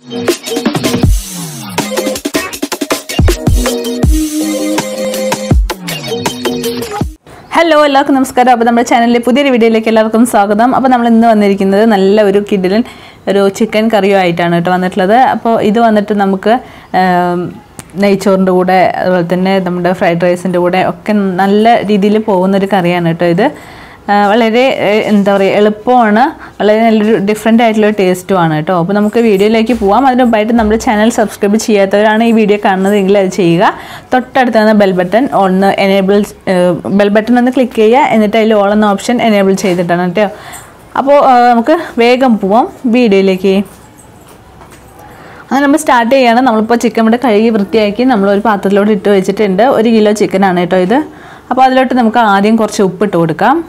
hello എല്ലാവർക്കും നമസ്കാരം അപ്പോൾ നമ്മുടെ ചാനലിലെ പുതിയൊരു വീഡിയോയിലേക്ക് എല്ലാവർക്കും സ്വാഗതം അപ്പോൾ നമ്മൾ ഇന്ന് വന്നിരിക്കുന്നത് നല്ല ഒരു കിഡിലൻ ഒരു ചിക്കൻ കറിയോ ആയിട്ടാണ് കേട്ടോ വന്നിട്ടുള്ളത് അപ്പോൾ ഇത് വന്നിട്ട് നമുക്ക് ആം, നെയ്ച്ചോറിൻ്റെ കൂടെ അതുപോലെ തന്നെ നമ്മുടെ ഫ്രൈഡ് റൈസിൻ്റെ കൂടെ ഒക്കെ നല്ല രീതിയിൽ പോകുന്നൊരു കറിയാണ് കേട്ടോ ഇത് ആ, വളരെ ഏഹ്, എന്താ പറയുക എളുപ്പമാണ് വളരെ നല്ലൊരു ഡിഫറെൻ്റ് ആയിട്ടുള്ള ടേസ്റ്റുമാണ് കേട്ടോ അപ്പോൾ നമുക്ക് വീഡിയോയിലേക്ക് പോവാം അതിന് മുമ്പായിട്ട് നമ്മുടെ ചാനൽ സബ്സ്ക്രൈബ് ചെയ്യാത്തവരാണ് ഈ വീഡിയോ കാണുന്നതെങ്കിൽ അത് ചെയ്യുക തൊട്ടടുത്ത് നിന്ന് ബെൽ ബട്ടൺ ഒന്ന് എനേബിൾ ബെൽ ബട്ടൺ ഒന്ന് ക്ലിക്ക് ചെയ്യുക എന്നിട്ട് അതിൽ ഓൾ എന്ന ഓപ്ഷൻ എനേബിൾ ചെയ്തിട്ടാണ് കേട്ടോ അപ്പോൾ ആ, നമുക്ക് വേഗം പോവാം വീഡിയോയിലേക്ക് അങ്ങനെ നമ്മൾ സ്റ്റാർട്ട് ചെയ്യാണ് നമ്മളിപ്പോൾ ചിക്കൻ ഇവിടെ കഴുകി വൃത്തിയാക്കി നമ്മൾ ഒരു പാത്രത്തിലോട്ട് ഇട്ട് വെച്ചിട്ടുണ്ട് ഒരു കിലോ ചിക്കനാണ് കേട്ടോ ഇത് അപ്പോൾ അതിലോട്ട് നമുക്ക് ആദ്യം കുറച്ച് ഉപ്പിട്ട് കൊടുക്കാം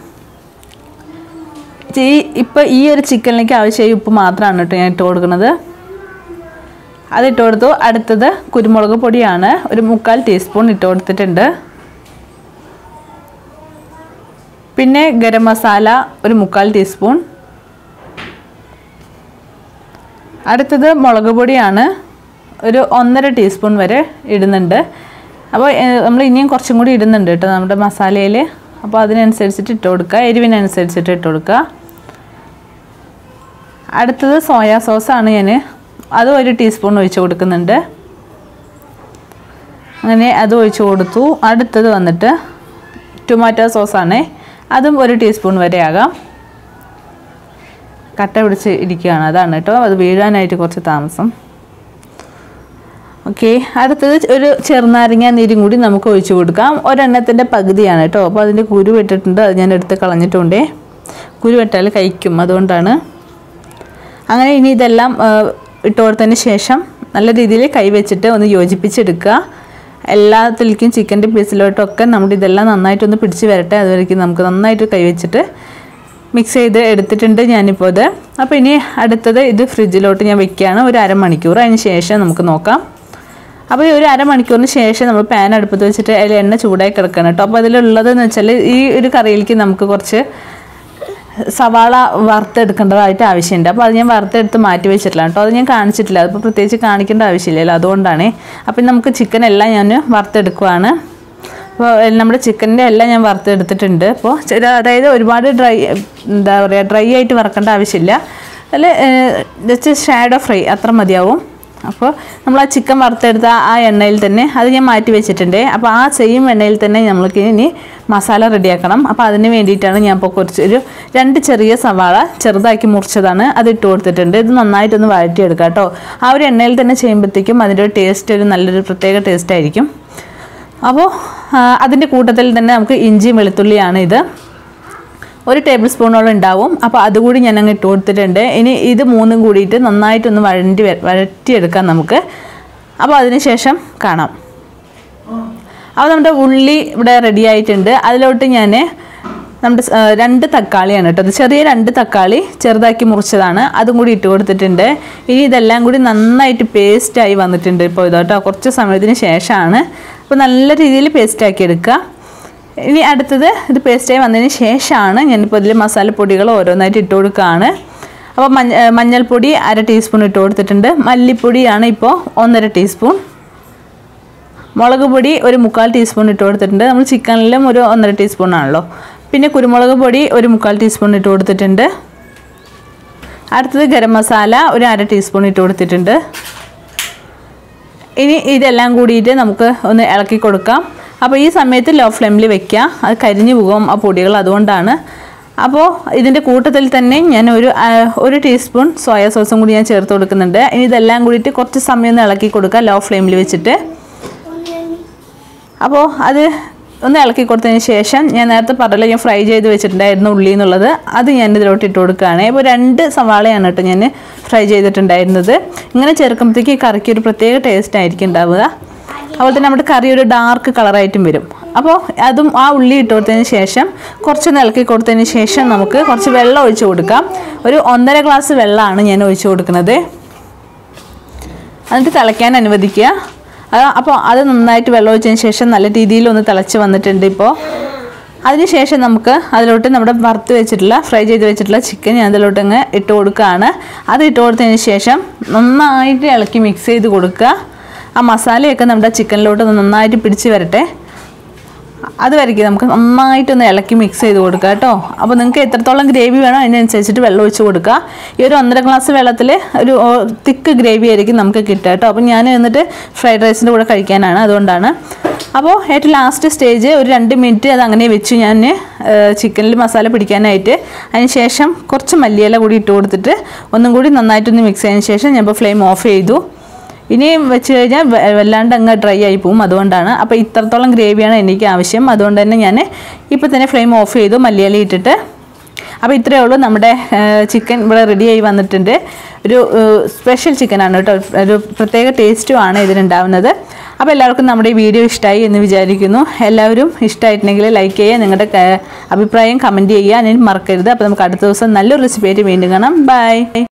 ഈ ഇപ്പോൾ ഈ ഒരു ചിക്കനിലേക്ക് ആവശ്യമായ ഉപ്പ് മാത്രമാണ് കേട്ടോ ഞാൻ ഇട്ട് കൊടുക്കുന്നത് അതിട്ട് കൊടുത്തു അടുത്തത് കുരുമുളക് പൊടിയാണ് ഒരു മുക്കാൽ ടീസ്പൂൺ ഇട്ട് കൊടുത്തിട്ടുണ്ട് പിന്നെ ഗരം മസാല ഒരു മുക്കാൽ ടീസ്പൂൺ അടുത്തത് മുളക് പൊടിയാണ് ഒരു ഒന്നര ടീസ്പൂൺ വരെ ഇടുന്നുണ്ട് അപ്പോൾ നമ്മൾ ഇനിയും കുറച്ചും കൂടി ഇടുന്നുണ്ട് കേട്ടോ നമ്മുടെ മസാലയിൽ അപ്പോൾ അതിനനുസരിച്ചിട്ട് ഇട്ട് കൊടുക്കുക എരിവിനനുസരിച്ചിട്ട് ഇട്ട് കൊടുക്കുക അടുത്തത് സോയാ സോസാണ് ഞാൻ അതും ഒരു ടീസ്പൂൺ ഒഴിച്ച് കൊടുക്കുന്നുണ്ട് അങ്ങനെ അത് ഒഴിച്ച് കൊടുത്തു അടുത്തത് വന്നിട്ട് ടൊമാറ്റോ സോസാണ് അതും ഒരു ടീസ്പൂൺ വരെ ആകാം കട്ട പിടിച്ച് ഇരിക്കുകയാണ് അതാണ് കേട്ടോ അത് വീഴാനായിട്ട് കുറച്ച് താമസം ഓക്കെ അടുത്തത് ഒരു ചെറുനാരങ്ങ നീരും കൂടി നമുക്ക് ഒഴിച്ചു കൊടുക്കാം ഒരെണ്ണത്തിൻ്റെ പകുതിയാണ് കേട്ടോ അപ്പോൾ അതിൻ്റെ കുരു വെട്ടിട്ടുണ്ട് അത് ഞാൻ എടുത്ത് കളഞ്ഞിട്ടുണ്ടേ കുരു വെട്ടാൽ കഴിക്കും അതുകൊണ്ടാണ് അങ്ങനെ ഇനി ഇതെല്ലാം ആ, ഇട്ട് കൊടുത്തതിന് ശേഷം നല്ല രീതിയിൽ കൈവച്ചിട്ട് ഒന്ന് യോജിപ്പിച്ചെടുക്കുക എല്ലാത്തിലേക്കും ചിക്കൻ്റെ പീസിലോട്ടൊക്കെ നമ്മുടെ ഇതെല്ലാം നന്നായിട്ടൊന്ന് പിടിച്ച് വരട്ടെ അതുവരേക്കും നമുക്ക് നന്നായിട്ട് കൈവച്ചിട്ട് മിക്സ് ചെയ്ത് എടുത്തിട്ടുണ്ട് ഞാനിപ്പോൾ ഇത് അപ്പോൾ ഇനി അടുത്തത് ഇത് ഫ്രിഡ്ജിലോട്ട് ഞാൻ വെക്കുകയാണ് ഒരു അരമണിക്കൂർ അതിന് ശേഷം നമുക്ക് നോക്കാം അപ്പോൾ ഈ ഒരു അരമണിക്കൂറിന് ശേഷം നമ്മൾ പാൻ അടുപ്പത്ത് വെച്ചിട്ട് അതിൽ എണ്ണ ചൂടായി കിടക്കണം കേട്ടോ അപ്പോൾ അതിലുള്ളതെന്ന് വെച്ചാൽ ഈ ഒരു കറിയിലേക്ക് നമുക്ക് കുറച്ച് സവാള വറുത്തെടുക്കേണ്ടതായിട്ട് ആവശ്യമുണ്ട് അപ്പോൾ അത് ഞാൻ വറുത്തെടുത്ത് മാറ്റി വെച്ചിട്ടില്ല കേട്ടോ അത് ഞാൻ കാണിച്ചിട്ടില്ല അതിപ്പോൾ പ്രത്യേകിച്ച് കാണിക്കേണ്ട ആവശ്യമില്ലല്ലോ അതുകൊണ്ടാണ് അപ്പം നമുക്ക് ചിക്കൻ എല്ലാം ഞാൻ വറുത്തെടുക്കുവാണ് അപ്പോൾ നമ്മുടെ ചിക്കൻ്റെ എല്ലാം ഞാൻ വറുത്തെടുത്തിട്ടുണ്ട് അപ്പോൾ ചില അതായത് ഒരുപാട് ഡ്രൈ എന്താ പറയുക ഡ്രൈ ആയിട്ട് വറക്കേണ്ട ആവശ്യമില്ല അതിൽ ജസ്റ്റ് ഷാഡോ ഫ്രൈ അത്ര മതിയാവും അപ്പോൾ നമ്മൾ ആ ചിക്കൻ വറുത്തെടുത്ത ആ എണ്ണയിൽ തന്നെ അത് ഞാൻ മാറ്റി വെച്ചിട്ടുണ്ട് അപ്പോൾ ആ സെയിം എണ്ണയിൽ തന്നെ നമ്മൾക്ക് ഇനി മസാല റെഡിയാക്കണം അപ്പോൾ അതിന് വേണ്ടിയിട്ടാണ് ഞാൻ ഇപ്പോൾ കുറച്ച് ഒരു രണ്ട് ചെറിയ സവാള ചെറുതാക്കി മുറിച്ചതാണ് അത് ഇട്ട് കൊടുത്തിട്ടുണ്ട് ഇത് നന്നായിട്ടൊന്ന് വഴറ്റിയെടുക്കാം കേട്ടോ ആ ഒരു എണ്ണയിൽ തന്നെ ചെയ്യുമ്പോഴത്തേക്കും അതിൻ്റെ ഒരു ടേസ്റ്റ് ഒരു നല്ലൊരു പ്രത്യേക ടേസ്റ്റ് ആയിരിക്കും അപ്പോൾ അതിൻ്റെ കൂട്ടത്തിൽ തന്നെ നമുക്ക് ഇഞ്ചിയും വെളുത്തുള്ളിയാണ് ഇത് ഒരു ടേബിൾ സ്പൂണോളം ഉണ്ടാവും അപ്പോൾ അതുകൂടി ഞാൻ അങ്ങ് ഇട്ട് കൊടുത്തിട്ടുണ്ട് ഇനി ഇത് മൂന്നും കൂടിയിട്ട് നന്നായിട്ടൊന്ന് വഴണ്ടി വ- വഴറ്റിയെടുക്കാം നമുക്ക് അപ്പോൾ അതിന് ശേഷം കാണാം അപ്പോൾ നമ്മുടെ ഉള്ളി ഇവിടെ റെഡി ആയിട്ടുണ്ട് അതിലോട്ട് ഞാൻ നമ്മുടെ സ്- ആ, രണ്ട് തക്കാളിയാണ് കേട്ടോ അത് ചെറിയ രണ്ട് തക്കാളി ചെറുതാക്കി മുറിച്ചതാണ് അതും കൂടി ഇട്ട് കൊടുത്തിട്ടുണ്ട് ഇനി ഇതെല്ലാം കൂടി നന്നായിട്ട് പേസ്റ്റായി വന്നിട്ടുണ്ട് ഇപ്പോൾ ഇതോട്ടോ കുറച്ച് സമയത്തിന് ശേഷമാണ് അപ്പോൾ നല്ല രീതിയിൽ പേസ്റ്റാക്കി എടുക്കുക ഇനി അടുത്തത് ഇത് പേസ്റ്റായി വന്നതിന് ശേഷമാണ് ഞാനിപ്പോൾ ഇതിൽ മസാലപ്പൊടികൾ ഓരോന്നായിട്ട് ഇട്ട് കൊടുക്കുകയാണ് അപ്പോൾ മഞ്ഞ ഏ, മഞ്ഞൾപ്പൊടി അര ടീസ്പൂൺ ഇട്ട് കൊടുത്തിട്ടുണ്ട് മല്ലിപ്പൊടിയാണ് ഇപ്പോൾ ഒന്നര ടീസ്പൂൺ മുളക് പൊടി ഒരു മുക്കാൽ ടീസ്പൂൺ ഇട്ട് കൊടുത്തിട്ടുണ്ട് നമ്മൾ ചിക്കനിലും ഒരു ഒന്നര ടീസ്പൂൺ ആണല്ലോ പിന്നെ കുരുമുളക് പൊടി ഒരു മുക്കാൽ ടീസ്പൂൺ ഇട്ട് കൊടുത്തിട്ടുണ്ട് അടുത്തത് ഗരം മസാല ഒരു അര ടീസ്പൂൺ ഇട്ട് കൊടുത്തിട്ടുണ്ട് ഇനി ഇതെല്ലാം കൂടിയിട്ട് നമുക്ക് ഒന്ന് ഇളക്കി കൊടുക്കാം അപ്പോൾ ഈ സമയത്ത് ലോ ഫ്ലെയിമിൽ വെക്കുക അത് കരിഞ്ഞു പോകും ആ പൊടികൾ അതുകൊണ്ടാണ് അപ്പോൾ ഇതിൻ്റെ കൂട്ടത്തിൽ തന്നെ ഞാൻ ഒരു ആ, ഒരു ടീസ്പൂൺ സോയാ സോസും കൂടി ഞാൻ ചേർത്ത് കൊടുക്കുന്നുണ്ട് ഇനി ഇതെല്ലാം കൂടിയിട്ട് കുറച്ച് സമയം ഒന്ന് ഇളക്കി കൊടുക്കുക ലോ ഫ്ലെയിമിൽ വെച്ചിട്ട് അപ്പോൾ അത് ഒന്ന് ഇളക്കി കൊടുത്തതിന് ശേഷം ഞാൻ നേരത്തെ പറഞ്ഞല്ലോ ഞാൻ ഫ്രൈ ചെയ്ത് വെച്ചിട്ടുണ്ടായിരുന്നു ഉള്ളി എന്നുള്ളത് അത് ഞാൻ ഇതിലോട്ട് ഇട്ട് കൊടുക്കുകയാണ് ഇപ്പോൾ രണ്ട് സവാളയാണ് കേട്ടോ ഞാൻ ഫ്രൈ ചെയ്തിട്ടുണ്ടായിരുന്നത് ഇങ്ങനെ ചേർക്കുമ്പോഴത്തേക്ക് ഈ കറിക്ക് ഒരു പ്രത്യേക ടേസ്റ്റ് ആയിരിക്കും ഉണ്ടാവുക അതുപോലെ തന്നെ നമ്മുടെ കറി ഒരു ഡാർക്ക് കളറായിട്ടും വരും അപ്പോൾ അതും ആ ഉള്ളി ഇട്ട് കൊടുത്തതിന് ശേഷം കുറച്ചൊന്ന് ഇളക്കി കൊടുത്തതിന് ശേഷം നമുക്ക് കുറച്ച് വെള്ളം ഒഴിച്ച് കൊടുക്കാം ഒരു ഒന്നര ഗ്ലാസ് വെള്ളമാണ് ഞാൻ ഒഴിച്ച് കൊടുക്കുന്നത് എന്നിട്ട് തിളയ്ക്കാൻ അനുവദിക്കുക അത് അപ്പോൾ അത് നന്നായിട്ട് വെള്ളം ഒഴിച്ചതിന് ശേഷം നല്ല രീതിയിൽ ഒന്ന് തിളച്ച് വന്നിട്ടുണ്ട് ഇപ്പോൾ അതിനുശേഷം നമുക്ക് അതിലോട്ട് നമ്മുടെ വറുത്ത് വെച്ചിട്ടുള്ള ഫ്രൈ ചെയ്ത് വെച്ചിട്ടുള്ള ചിക്കൻ ഞാൻ അതിലോട്ട് അങ്ങ് ഇട്ട് കൊടുക്കുകയാണ് അത് ഇട്ട് കൊടുത്തതിന് ശേഷം നന്നായിട്ട് ഇളക്കി മിക്സ് ചെയ്ത് കൊടുക്കുക ആ മസാലയൊക്കെ നമ്മുടെ ചിക്കനിലോട്ട് നന്നായിട്ട് പിടിച്ച് വരട്ടെ അത് വരയ്ക്ക് നമുക്ക് നന്നായിട്ടൊന്ന് ഇളക്കി മിക്സ് ചെയ്ത് കൊടുക്കുക കേട്ടോ അപ്പോൾ നിങ്ങൾക്ക് എത്രത്തോളം ഗ്രേവി വേണോ അതിനനുസരിച്ചിട്ട് വെള്ളം ഒഴിച്ച് കൊടുക്കുക ഈ ഒരു ഒന്നര ഗ്ലാസ് വെള്ളത്തിൽ ഒരു തിക്ക് ഗ്രേവി ആയിരിക്കും നമുക്ക് കിട്ടുക കേട്ടോ അപ്പോൾ ഞാൻ എന്നിട്ട് ഫ്രൈഡ് റൈസിൻ്റെ കൂടെ കഴിക്കാനാണ് അതുകൊണ്ടാണ് അപ്പോൾ ഏറ്റവും ലാസ്റ്റ് സ്റ്റേജ് ഒരു രണ്ട് മിനിറ്റ് അത് അങ്ങനെ വെച്ചു ഞാൻ ചിക്കനിൽ മസാല പിടിക്കാനായിട്ട് അതിന് ശേഷം കുറച്ച് മല്ലിയില കൂടി ഇട്ട് കൊടുത്തിട്ട് ഒന്നും കൂടി നന്നായിട്ടൊന്ന് മിക്സ് ചെയ്തതിന് ശേഷം ഞാൻ ഇപ്പോൾ ഫ്ലെയിം ഓഫ് ചെയ്തു ഇനിയും വെച്ച് കഴിഞ്ഞാൽ വ- വല്ലാണ്ട് അങ്ങ് ഡ്രൈ ആയി പോകും അതുകൊണ്ടാണ് അപ്പോൾ ഇത്രത്തോളം ഗ്രേവിയാണ് എനിക്ക് ആവശ്യം അതുകൊണ്ട് തന്നെ ഞാൻ ഇപ്പോൾ തന്നെ ഫ്ലെയിം ഓഫ് ചെയ്തു മല്ലിയില ഇട്ടിട്ട് അപ്പോൾ ഇത്രയേ ഉള്ളൂ നമ്മുടെ ചിക്കൻ ഇവിടെ റെഡി ആയി വന്നിട്ടുണ്ട് ഒരു സ്പെഷ്യൽ ചിക്കനാണ് കേട്ടോ ഒരു പ്രത്യേക ടേസ്റ്റുമാണ് ഇതിനുണ്ടാവുന്നത് അപ്പോൾ എല്ലാവർക്കും നമ്മുടെ ഈ വീഡിയോ ഇഷ്ടമായി എന്ന് വിചാരിക്കുന്നു എല്ലാവരും ഇഷ്ടമായിട്ടുണ്ടെങ്കിൽ ലൈക്ക് ചെയ്യുക നിങ്ങളുടെ ക- അഭിപ്രായം കമൻറ്റ് ചെയ്യുക അതിന് മറക്കരുത് അപ്പോൾ നമുക്ക് അടുത്ത ദിവസം നല്ലൊരു റെസിപ്പി ആയിട്ട് വീണ്ടും കാണാം ബൈ